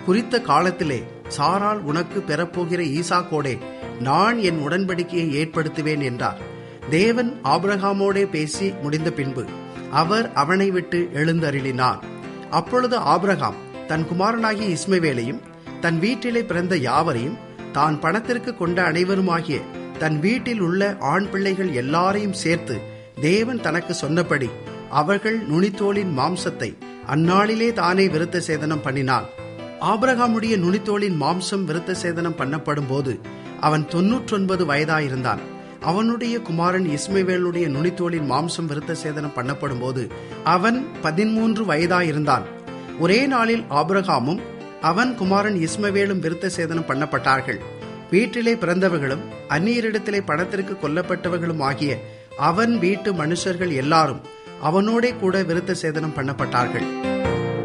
குறித்த காலத்திலே சாரால் உனக்கு பெறப்போகிற ஈசாக்கோடே நான் என் உடன்படிக்கையை ஏற்படுத்துவேன் என்றார் தேவன் ஆபிரகாமோடே பேசி முடிந்த பின்பு அவர் அவனை விட்டு எழுந்தருளினார் அப்பொழுது ஆபிரகாம் தன் குமாரனாகிய இஸ்மவேலையும் தன் வீட்டிலே பிறந்த யாவரையும் தான் பணத்திற்கு கொண்ட அனைவருமாகிய தன் வீட்டில் உள்ள ஆண் பிள்ளைகள் எல்லாரையும் சேர்த்து தேவன் தனக்கு சொன்னபடி அவர்கள் நுனித்தோளின் மாம்சத்தை அந்நாளிலே தானே விருத்த சேதனம் பண்ணினான் ஆபிரகாமுடைய நுனித்தோளின் மாம்சம் விருத்த சேதனம் பண்ணப்படும் போது அவன் தொன்னூற்றொன்பது வயதாயிருந்தான் அவனுடைய குமாரன் இஸ்மவேலுடைய நுனித்தோளின் மாம்சம் விருத்த சேதனம் பண்ணப்படும் போது அவன் பதிமூன்று வயதாயிருந்தான் ஒரே நாளில் ஆபிரகாமும் அவன் குமாரன் இஸ்மவேலும் விருத்த சேதனம் பண்ணப்பட்டார்கள் வீட்டிலே பிறந்தவர்களும் அந்நியரிடத்திலே பணத்திற்கு கொல்லப்பட்டவர்களும் ஆகிய அவன் வீட்டு மனுஷர்கள் எல்லாரும் அவனோடே கூட விருத்த சேதனம் பண்ணப்பட்டார்கள்